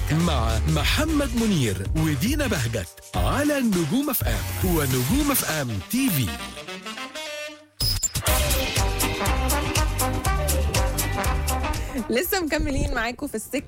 مع محمد منير ودينا بهجت على نجوم اف ام ونجوم اف ام تي في لسه مكملين معاكم في السك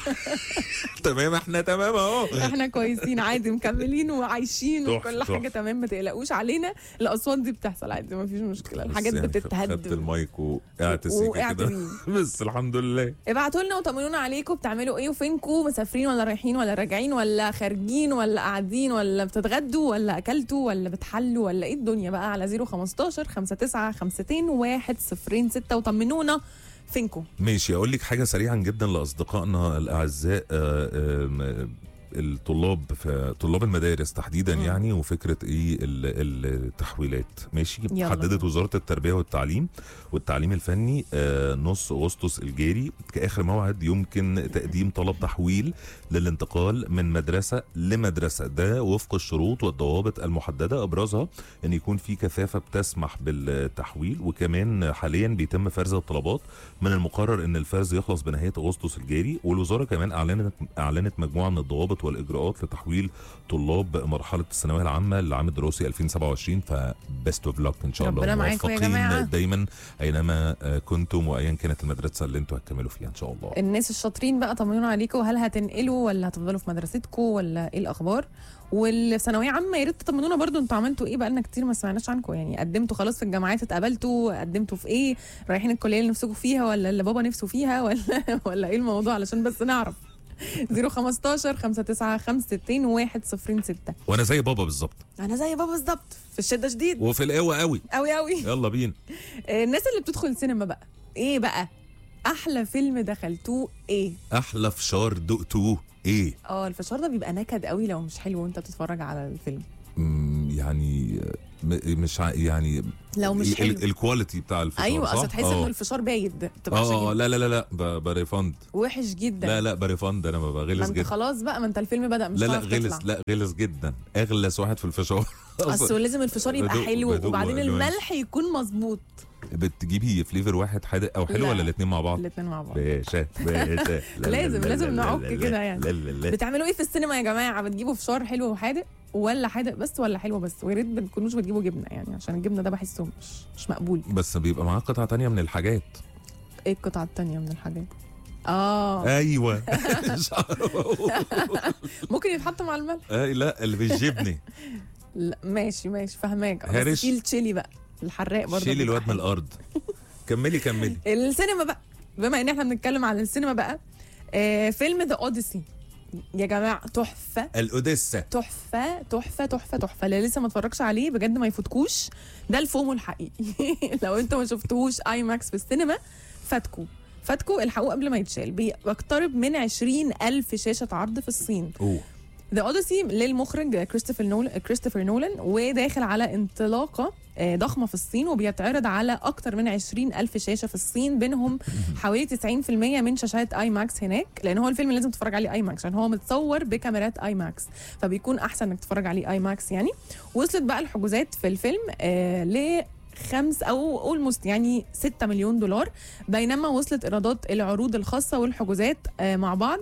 تمام احنا تمام اهو احنا كويسين عادي مكملين وعايشين تحفة، وكل حاجه تحفة. تمام ما تقلقوش علينا الاصوات دي بتحصل عادي ما فيش مشكله الحاجات بس يعني خدت بتتهد المايك وقعدت سيكه وقعت كده بيه. بس الحمد لله ابعتوا لنا وطمنونا عليكم بتعملوا ايه وفينكم مسافرين ولا رايحين ولا راجعين ولا خارجين ولا قاعدين ولا بتتغدوا ولا اكلتوا ولا بتحلوا ولا ايه الدنيا بقى على 015 59 52 1 0 6 وطمنونا فينكم ماشي اقول لك حاجه سريعا جدا لاصدقائنا الاعزاء آه، آم، الطلاب في طلاب المدارس تحديدا مم. يعني وفكره ايه ال- التحويلات ماشي يلا. حددت وزاره التربيه والتعليم والتعليم الفني آه، نص اغسطس الجاري كاخر موعد يمكن تقديم طلب تحويل للانتقال من مدرسه لمدرسه ده وفق الشروط والضوابط المحدده ابرزها ان يكون في كثافه بتسمح بالتحويل وكمان حاليا بيتم فرز الطلبات من المقرر ان الفرز يخلص بنهايه اغسطس الجاري والوزاره كمان اعلنت اعلنت مجموعه من الضوابط والاجراءات لتحويل طلاب مرحله الثانويه العامه للعام الدراسي 2027 فبست اوف لك ان شاء الله ربنا معاكم يا موفقين جماعة. دايما اينما آه، كنتم وايا كانت المدرسه اللي انتم هتكملوا فيها ان شاء الله الناس الشاطرين بقى طمنونا عليكم هل هتنقلوا ولا هتفضلوا في مدرستكم ولا ايه الاخبار والثانويه عامه يا ريت تطمنونا برضو انتوا عملتوا ايه بقى لنا كتير ما سمعناش عنكم يعني قدمتوا خلاص في الجامعات اتقبلتوا قدمتوا في ايه رايحين الكليه اللي نفسكم فيها ولا اللي بابا نفسه فيها ولا ولا ايه الموضوع علشان بس نعرف 015 59 65 106 وانا زي بابا بالظبط انا زي بابا بالظبط في الشده شديد وفي القوه قوي قوي قوي يلا بينا الناس اللي بتدخل السينما بقى ايه بقى احلى فيلم دخلتوه ايه احلى فشار دقتوه ايه اه الفشار ده بيبقى نكد قوي لو مش حلو وانت بتتفرج على الفيلم مم، يعني م- مش ع- يعني لو مش ال- حلو ال- الكواليتي بتاع الفشار ايوه صح؟ اصل تحس آه. انه الفشار بايد تبقى اه اه شايف. لا لا لا لا ب- بريفند وحش جدا لا لا بريفند انا ببقى ما غلس انت جدا خلاص بقى ما انت الفيلم بدا مش لا لا هتعرف غلس تطلع. لا غلس جدا اغلس واحد في الفشار اصل لازم الفشار يبقى بدوق- حلو بدوق وبعدين وألوان. الملح يكون مظبوط بتجيبي فليفر واحد حادق او حلو لا. ولا الاثنين مع بعض الاثنين مع بعض باشا باشا لا لا لازم- لا لازم لا نعك لا لا كده يعني. لا لا لا بتعملوا ايه في السينما يا جماعه بتجيبوا فشار حلو وحادق ولا حادق بس ولا حلو بس ويا ريت ما تكونوش بتجيبوا جبنه يعني عشان الجبنه ده بحسه مش مش مقبول بس بيبقى معاه قطعه تانية من الحاجات ايه القطعه التانية من الحاجات اه ايوه مش عارف أقول. ممكن يتحط مع الملح آه، لا اللي بالجبنه لا ماشي ماشي فاهماك هارش. بس في التشيلي بقى الحراق برضه شيلي بيبقى الواد من حلو. الارض كملي كملي السينما بقى بما ان احنا بنتكلم عن السينما بقى آه فيلم ذا اوديسي يا جماعه تحفه الاوديسا تحفه تحفه تحفه تحفه اللي لسه ما اتفرجش عليه بجد ما يفوتكوش ده الفومو الحقيقي لو انتوا ما شفتوهوش اي ماكس في السينما فاتكو فاتكو الحقوق قبل ما يتشال بيقترب من 20 ألف شاشة عرض في الصين اوه ذا اوديسي للمخرج كريستوفر نولان كريستوفر نولان وداخل على انطلاقه آه، ضخمه في الصين وبيتعرض على اكتر من 20 الف شاشه في الصين بينهم حوالي 90% من شاشات اي ماكس هناك لان هو الفيلم لازم تتفرج عليه اي ماكس عشان هو متصور بكاميرات اي ماكس فبيكون احسن انك تتفرج عليه اي ماكس يعني وصلت بقى الحجوزات في الفيلم آه ل خمس او اولموست يعني 6 مليون دولار بينما وصلت ايرادات العروض الخاصه والحجوزات آه مع بعض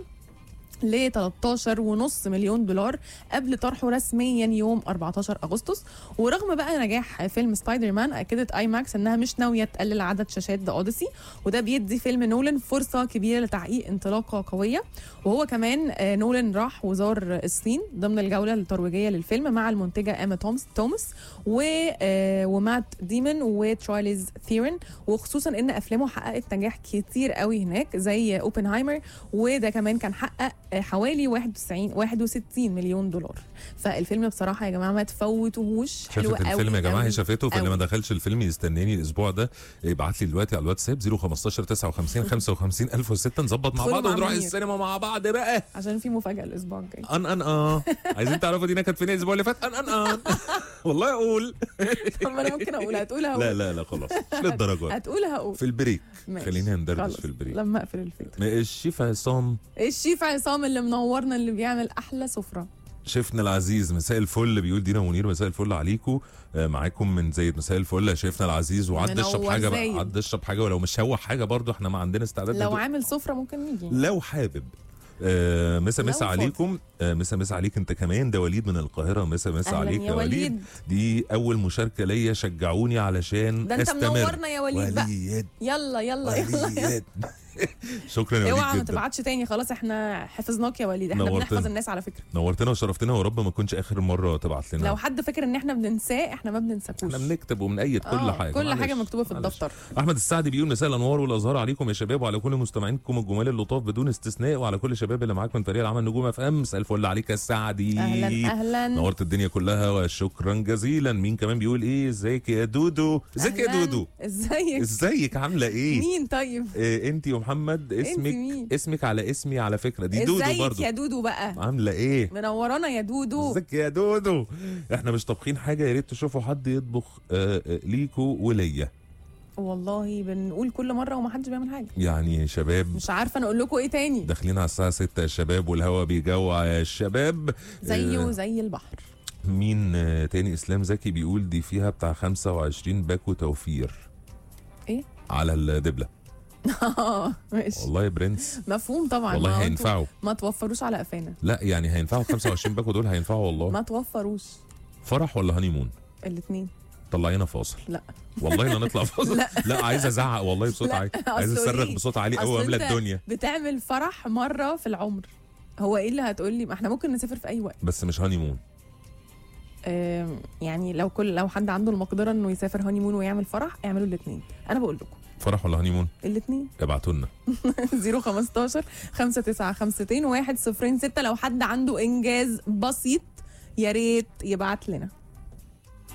ل 13.5 مليون دولار قبل طرحه رسميا يوم 14 اغسطس ورغم بقى نجاح فيلم سبايدر مان اكدت اي ماكس انها مش ناويه تقلل عدد شاشات ذا اوديسي وده بيدي فيلم نولان فرصه كبيره لتحقيق انطلاقه قويه وهو كمان آه، نولان راح وزار الصين ضمن الجوله الترويجيه للفيلم مع المنتجه اما تومس توماس و آه، ومات ديمون وتشارلز ثيرن وخصوصا ان افلامه حققت نجاح كتير قوي هناك زي اوبنهايمر وده كمان كان حقق آه، حوالي 91 61 مليون دولار فالفيلم بصراحه يا جماعه ما تفوتوهوش حلو شافت قوي الفيلم يا جماعه قوي هي شافته فاللي ما قوي. دخلش الفيلم يستناني الاسبوع ده يبعت لي دلوقتي على الواتساب 015 59 55 1006 نظبط مع ادخلوا بعض مع ونروح منير. السينما مع بعض بقى عشان في مفاجاه الاسبوع الجاي ان ان اه عايزين تعرفوا دينا كانت فين الاسبوع اللي فات ان ان ان والله اقول طب ما انا ممكن اقول هتقول هقول لا لا لا خلاص مش للدرجه دي. هتقول هقول في البريك ماشي. خلينا ندردش خلاص. في البريك لما اقفل الفكره الشيف عصام الشيف عصام اللي منورنا اللي بيعمل احلى سفره شيفنا العزيز مساء الفل بيقول دينا منير مساء الفل عليكم آه، معاكم من زايد مساء الفل يا شيفنا العزيز وعد اشرب منور حاجه بقى زايد. عد اشرب حاجه ولو مش هوح حاجه برضو احنا ما عندنا استعداد لو ندوق. عامل سفره ممكن نيجي لو حابب آه مسا مسا لو عليكم آه مسا مسا عليك انت كمان ده وليد من القاهره مسا مسا أهلاً عليك يا وليد. دي اول مشاركه ليا شجعوني علشان ده انت استمر منورنا يا وليد بقى وليد يلا يلا يلا وليد شكرا يا اوعى ما وليد جدا تبعتش تاني خلاص احنا حفظناك يا وليد احنا نورتنا. بنحفظ الناس على فكره نورتنا وشرفتنا ورب ما تكونش اخر مره تبعت لنا لو حد فاكر ان احنا بننساه احنا ما بننساكوش احنا بنكتب وبنأيد كل آه، حاجه كل معلش. حاجه مكتوبه في معلش. الدفتر احمد السعدي بيقول مساء الانوار والازهار عليكم يا شباب وعلى كل مستمعينكم الجمال اللطاف بدون استثناء وعلى كل الشباب اللي معاك من فريق العمل نجوم اف ام مساء الفل عليك يا السعدي اهلا اهلا نورت الدنيا كلها وشكرا جزيلا مين كمان بيقول ايه ازيك يا دودو ازيك يا أهلاً. دودو ازيك ازيك عامله ايه مين طيب إيه انت ومحمد اسمك مين؟ اسمك على اسمي على فكره دي دودو ازيك برضو يا دودو بقى عامله ايه منورانا يا دودو ازيك يا دودو احنا مش طابخين حاجه يا ريت تشوفوا حد يطبخ آه، آه، ليكو وليا والله بنقول كل مره ومحدش بيعمل حاجه يعني شباب مش عارفه انا اقول لكم ايه تاني داخلين على الساعه 6 يا شباب والهوا بيجوع يا شباب زيه آه، زي البحر مين آه، تاني اسلام زكي بيقول دي فيها بتاع 25 باكو توفير ايه على الدبله اه ماشي والله يا برنس مفهوم طبعا والله ما انتوا هينفعوا ما توفروش على قفانا لا يعني هينفعوا 25 باكو دول هينفعوا والله ما توفروش فرح ولا هانيمون الاثنين طلعينا فاصل لا والله لا نطلع فاصل لا. لا عايز ازعق والله بصوت لا، عالي عايز أصله اصرخ إيه؟ بصوت عالي أصل قوي واملى أنت الدنيا بتعمل فرح مره في العمر هو ايه اللي هتقول لي ما احنا ممكن نسافر في اي وقت بس مش هانيمون آم، يعني لو كل لو حد عنده المقدره انه يسافر هاني مون ويعمل فرح اعملوا الاثنين انا بقول لكم فرح ولا هانيمون الاثنين ابعتوا لنا 015 5952 106 لو حد عنده انجاز بسيط يا ريت يبعت لنا